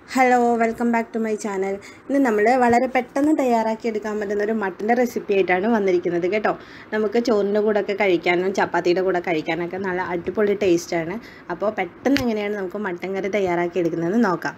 hello welcome back to my channel ഇന്ന് നമ്മൾ വളരെ പെട്ടെന്ന് തയ്യാറാക്കി എടുക്കാൻ പറ്റുന്ന ഒരു മട്ടൻ്റെ റെസിപ്പി ആയിട്ടാണ് വന്നിരിക്കുന്നത് കേട്ടോ നമുക്ക് ചോറിൻ്റെ കൂടെ ഒക്കെ കഴിക്കാനും ചപ്പാത്തിയുടെ കൂടെ കഴിക്കാനൊക്കെ നല്ല അടിപൊളി ടേസ്റ്റാണ് അപ്പോൾ പെട്ടെന്ന് എങ്ങനെയാണ് നമുക്ക് മട്ടൻ കറി തയ്യാറാക്കി എടുക്കുന്നതെന്ന് നോക്കാം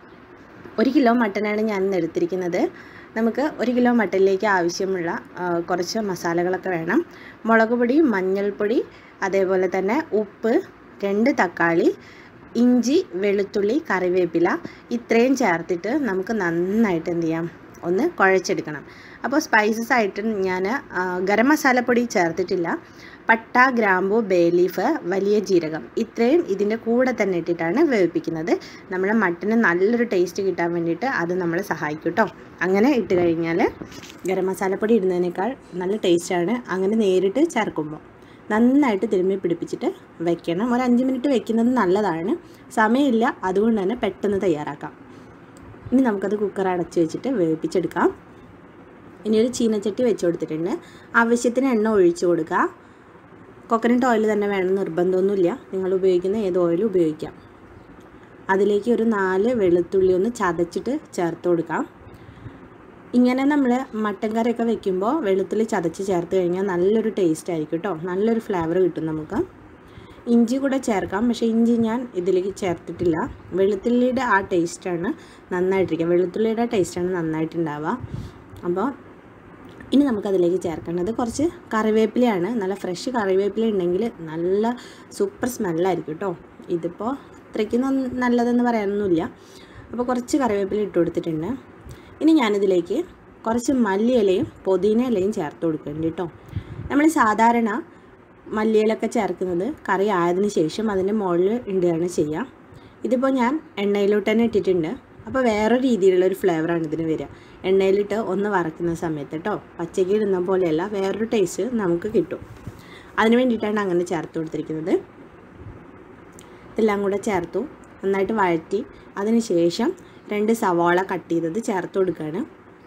ഒരു കിലോ മട്ടനാണ് ഞാൻ ഇന്ന് എടുത്തിരിക്കുന്നത് നമുക്ക് ഒരു കിലോ മട്ടനിലേക്ക് ആവശ്യമുള്ള ആ, കുറച്ച് മസാലകളൊക്കെ വേണം മുളക് പൊടി മഞ്ഞൾപ്പൊടി അതേപോലെ തന്നെ ഉപ്പ് രണ്ട് തക്കാളി ഇഞ്ചി വെളുത്തുള്ളി കറിവേപ്പില ഇത്രയും ചേർത്തിട്ട് നമുക്ക് നന്നായിട്ട് എന്ത് ചെയ്യാം ഒന്ന് കുഴച്ചെടുക്കണം അപ്പോൾ സ്പൈസസ് ആയിട്ട് ഞാൻ ആ, ഗരം മസാലപ്പൊടി ചേർത്തിട്ടില്ല പട്ട ഗ്രാമ്പു ബേ ലീഫ് വലിയ ജീരകം ഇത്രയും ഇതിൻ്റെ കൂടെ തന്നെ ഇട്ടിട്ടാണ് വേവിപ്പിക്കുന്നത് നമ്മുടെ മട്ടന് നല്ലൊരു ടേസ്റ്റ് കിട്ടാൻ വേണ്ടിയിട്ട് അത് നമ്മളെ സഹായിക്കും കേട്ടോ അങ്ങനെ ഇട്ട് കഴിഞ്ഞാൽ ഗരം മസാലപ്പൊടി ഇടുന്നതിനേക്കാൾ നല്ല ടേസ്റ്റാണ് അങ്ങനെ നേരിട്ട് ചേർക്കുമ്പോൾ നന്നായിട്ട് തിരുമ്മി പിടിപ്പിച്ചിട്ട് വെക്കണം ഒരു അഞ്ച് മിനിറ്റ് വെക്കുന്നത് നല്ലതാണ് സമയമില്ല അതുകൊണ്ട് തന്നെ പെട്ടെന്ന് തയ്യാറാക്കാം ഇനി നമുക്കത് കുക്കർ അടച്ച് വെച്ചിട്ട് വേവിപ്പിച്ചെടുക്കാം ഇനി ഒരു ചീനച്ചട്ടി വെച്ച് കൊടുത്തിട്ടുണ്ട് ആവശ്യത്തിന് എണ്ണ ഒഴിച്ചു കൊടുക്കുക കോക്കനട്ട് ഓയിൽ തന്നെ വേണം നിർബന്ധമൊന്നുമില്ല നിങ്ങൾ ഉപയോഗിക്കുന്ന ഏത് ഓയിലും ഉപയോഗിക്കാം അതിലേക്ക് ഒരു നാല് വെളുത്തുള്ളി ഒന്ന് ചതച്ചിട്ട് ചേർത്ത് കൊടുക്കാം ഇങ്ങനെ നമ്മൾ മട്ടൻ കറിയൊക്കെ വെക്കുമ്പോൾ വെളുത്തുള്ളി ചതച്ച് ചേർത്ത് കഴിഞ്ഞാൽ നല്ലൊരു ടേസ്റ്റ് ആയിരിക്കും കേട്ടോ നല്ലൊരു ഫ്ലേവർ കിട്ടും നമുക്ക് ഇഞ്ചി കൂടെ ചേർക്കാം പക്ഷേ ഇഞ്ചി ഞാൻ ഇതിലേക്ക് ചേർത്തിട്ടില്ല വെളുത്തുള്ളിയുടെ ആ ടേസ്റ്റാണ് നന്നായിട്ടിരിക്കുക വെളുത്തുള്ളിയുടെ ടേസ്റ്റാണ് നന്നായിട്ടുണ്ടാവുക അപ്പോൾ ഇനി നമുക്കതിലേക്ക് ചേർക്കേണ്ടത് കുറച്ച് കറിവേപ്പിലയാണ് നല്ല ഫ്രഷ് കറിവേപ്പില ഉണ്ടെങ്കിൽ നല്ല സൂപ്പർ സ്മെല്ലായിരിക്കും കേട്ടോ ഇതിപ്പോൾ ഇത്രയ്ക്കൊന്നും നല്ലതെന്ന് പറയാനൊന്നുമില്ല അപ്പോൾ കുറച്ച് കറിവേപ്പില ഇട്ട് കൊടുത്തിട്ടുണ്ട് ഇനി ഞാനിതിലേക്ക് കുറച്ച് മല്ലിയിലയും പുതിന ഇലയും ചേർത്ത് കൊടുക്കുന്നുണ്ട് കേട്ടോ നമ്മൾ സാധാരണ മല്ലിയിലൊക്കെ ചേർക്കുന്നത് കറി ആയതിനു ശേഷം അതിൻ്റെ മുകളിൽ ഇടുകയാണ് ചെയ്യുക ഇതിപ്പോൾ ഞാൻ എണ്ണയിലോട്ട് തന്നെ ഇട്ടിട്ടുണ്ട് അപ്പോൾ വേറെ രീതിയിലുള്ളൊരു ഫ്ലേവറാണ് ഇതിന് വരിക എണ്ണയിലിട്ട് ഒന്ന് വറക്കുന്ന സമയത്ത് കേട്ടോ പച്ചയ്ക്ക് ഇടുന്ന പോലെയല്ല വേറൊരു ടേസ്റ്റ് നമുക്ക് കിട്ടും അതിന് വേണ്ടിയിട്ടാണ് അങ്ങനെ ചേർത്ത് കൊടുത്തിരിക്കുന്നത് ഇതെല്ലാം കൂടെ ചേർത്തു നന്നായിട്ട് വഴറ്റി അതിന് ശേഷം രണ്ട് സവാള കട്ട് ചെയ്തത് ചേർത്ത് കൊടുക്കുകയാണ്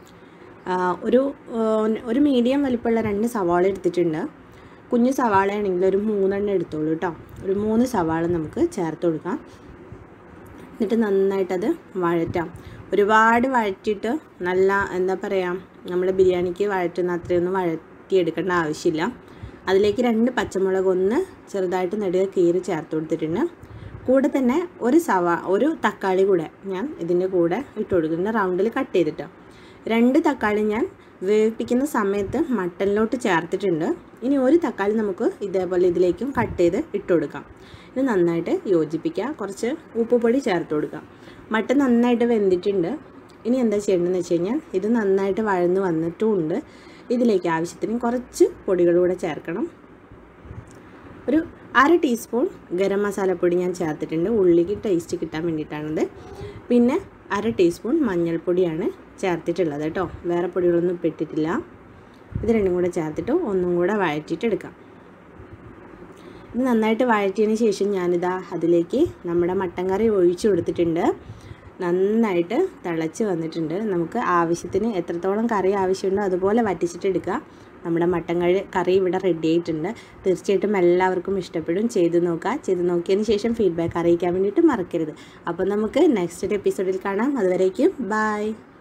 ആ, ഒരു ആ, ഒരു മീഡിയം വലിപ്പമുള്ള രണ്ട് സവാള എടുത്തിട്ടുണ്ട് കുഞ്ഞു സവാളയാണെങ്കിൽ ഒരു മൂന്നെണ്ണം എടുത്തോളൂ കേട്ടോ ഒരു മൂന്ന് സവാള നമുക്ക് ചേർത്ത് കൊടുക്കാം എന്നിട്ട് നന്നായിട്ടത് വഴറ്റാം ഒരുപാട് വഴറ്റിയിട്ട് നല്ല എന്താ പറയുക നമ്മൾ ബിരിയാണിക്ക് വഴറ്റുന്ന അത്രയൊന്നും വഴറ്റിയെടുക്കേണ്ട ആവശ്യമില്ല അതിലേക്ക് രണ്ട് പച്ചമുളക് ഒന്ന് ചെറുതായിട്ട് നെടുക കീറി ചേർത്ത് കൊടുത്തിട്ടുണ്ട് കൂടെ തന്നെ ഒരു സവാ ഒരു തക്കാളി കൂടെ ഞാൻ ഇതിൻ്റെ കൂടെ ഇട്ട് കൊടുക്കുന്നുണ്ട് റൗണ്ടിൽ കട്ട് ചെയ്തിട്ട് രണ്ട് തക്കാളി ഞാൻ വേവിപ്പിക്കുന്ന സമയത്ത് മട്ടനിലോട്ട് ചേർത്തിട്ടുണ്ട് ഇനി ഒരു തക്കാളി നമുക്ക് ഇതേപോലെ ഇതിലേക്കും കട്ട് ചെയ്ത് ഇട്ട് കൊടുക്കാം ഇത് നന്നായിട്ട് യോജിപ്പിക്കുക കുറച്ച് ഉപ്പുപൊടി ചേർത്ത് കൊടുക്കാം മട്ടൻ നന്നായിട്ട് വെന്തിട്ടുണ്ട് ഇനി എന്താ ചെയ്യേണ്ടതെന്ന് വെച്ച് കഴിഞ്ഞാൽ ഇത് നന്നായിട്ട് വഴന്ന് വന്നിട്ടുമുണ്ട് ഇതിലേക്ക് ആവശ്യത്തിന് കുറച്ച് പൊടികളൂടെ ചേർക്കണം ഒരു അര ടീസ്പൂൺ ഗരം മസാലപ്പൊടി ഞാൻ ചേർത്തിട്ടുണ്ട് ഉള്ളിക്ക് ടേസ്റ്റ് കിട്ടാൻ വേണ്ടിയിട്ടാണത് പിന്നെ അര ടീസ്പൂൺ മഞ്ഞൾപ്പൊടിയാണ് ചേർത്തിട്ടുള്ളത് കേട്ടോ വേറെ പൊടികളൊന്നും ഇപ്പം ഇട്ടിട്ടില്ല ഇത് രണ്ടും കൂടെ ചേർത്തിട്ട് ഒന്നും കൂടെ വഴറ്റിയിട്ട് എടുക്കാം ഇത് നന്നായിട്ട് വഴറ്റിയതിന് ശേഷം ഞാനിതാ അതിലേക്ക് നമ്മുടെ മട്ടൻ കറി ഒഴിച്ചു കൊടുത്തിട്ടുണ്ട് നന്നായിട്ട് തിളച്ച് വന്നിട്ടുണ്ട് നമുക്ക് ആവശ്യത്തിന് എത്രത്തോളം കറി ആവശ്യമുണ്ടോ അതുപോലെ വറ്റിച്ചിട്ട് എടുക്കുക നമ്മുടെ മട്ടൻ കറി കറി ഇവിടെ റെഡി ആയിട്ടുണ്ട് തീർച്ചയായിട്ടും എല്ലാവർക്കും ഇഷ്ടപ്പെടും ചെയ്ത് നോക്കുക ചെയ്ത് നോക്കിയതിന് ശേഷം ഫീഡ്ബാക്ക് അറിയിക്കാൻ വേണ്ടിയിട്ട് മറക്കരുത് അപ്പോൾ നമുക്ക് നെക്സ്റ്റ് എപ്പിസോഡിൽ കാണാം അതുവരേക്കും ബായ്